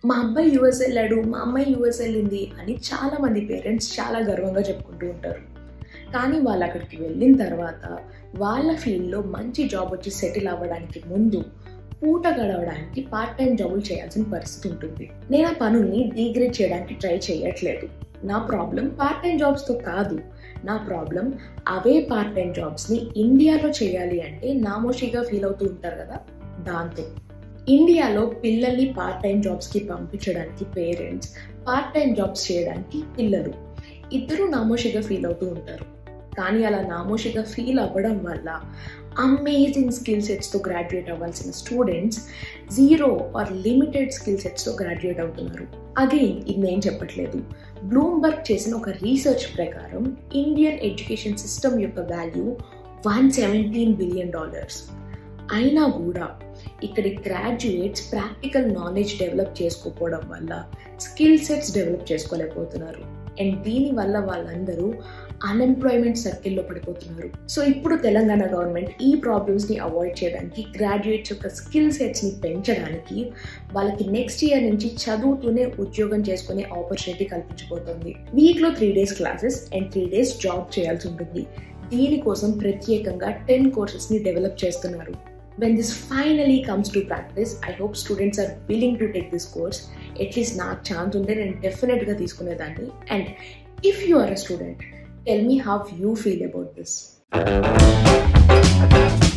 మా అబ్బాయి యూఎస్ వెళ్ళాడు మా అమ్మాయి యూఎస్ వెళ్ళింది అని చాలా మంది పేరెంట్స్ చాలా గర్వంగా చెప్పుకుంటూ ఉంటారు కానీ వాళ్ళు అక్కడికి వెళ్ళిన తర్వాత వాళ్ళ ఫీల్డ్లో మంచి జాబ్ వచ్చి సెటిల్ అవ్వడానికి ముందు పూట గడవడానికి పార్ట్ టైం జాబులు చేయాల్సిన పరిస్థితి ఉంటుంది నేను ఆ పనుల్ని డీగ్రేడ్ చేయడానికి ట్రై చేయట్లేదు నా ప్రాబ్లం పార్ట్ టైం జాబ్స్తో కాదు నా ప్రాబ్లం అవే పార్ట్ టైం జాబ్స్ని ఇండియాలో చేయాలి అంటే నామోషిగా ఫీల్ అవుతూ ఉంటారు కదా దాంతో ఇండియాలో పిల్లల్ని పార్ట్ టైం జాబ్స్కి పంపించడానికి పేరెంట్స్ పార్ట్ టైం జాబ్స్ చేయడానికి పిల్లలు ఇద్దరు నామోషిగా ఫీల్ అవుతూ ఉంటారు కానీ అలా నామోషిగా ఫీల్ అవ్వడం వల్ల అమేజింగ్ స్కిల్ సెట్స్తో గ్రాడ్యుయేట్ అవ్వాల్సిన students zero or limited skill సెట్స్తో గ్రాడ్యుయేట్ అవుతున్నారు అగైన్ ఇది నేను చెప్పట్లేదు బ్లూంబర్గ్ చేసిన ఒక రీసెర్చ్ ప్రకారం ఇండియన్ ఎడ్యుకేషన్ సిస్టమ్ యొక్క value one seventeen billion dollars అయినా కూడా ఇక్కడి గ్రాడ్యుయేట్స్ ప్రాక్టికల్ నాలెడ్జ్ డెవలప్ చేసుకోకపోవడం వల్ల స్కిల్ సెట్స్ డెవలప్ చేసుకోలేకపోతున్నారు అండ్ దీనివల్ల వాళ్ళందరూ అన్ఎంప్లాయ్మెంట్ సర్కిల్లో పడిపోతున్నారు సో ఇప్పుడు తెలంగాణ గవర్నమెంట్ ఈ ప్రాబ్లమ్స్ని అవాయిడ్ చేయడానికి గ్రాడ్యుయేట్స్ యొక్క స్కిల్ సెట్స్ని పెంచడానికి వాళ్ళకి నెక్స్ట్ ఇయర్ నుంచి చదువుతూనే ఉద్యోగం చేసుకునే ఆపర్చునిటీ కల్పించబోతోంది వీక్లో three days classes and three days job చేయాల్సి ఉంటుంది దీనికోసం ప్రత్యేకంగా టెన్ కోర్సెస్ని డెవలప్ చేస్తున్నారు when this finally comes to practice I hope students are willing to take this course at least నాకు ఛాన్స్ ఉంటే నేను డెఫినెట్గా తీసుకునేదాన్ని and if you are a student tell me how you feel about this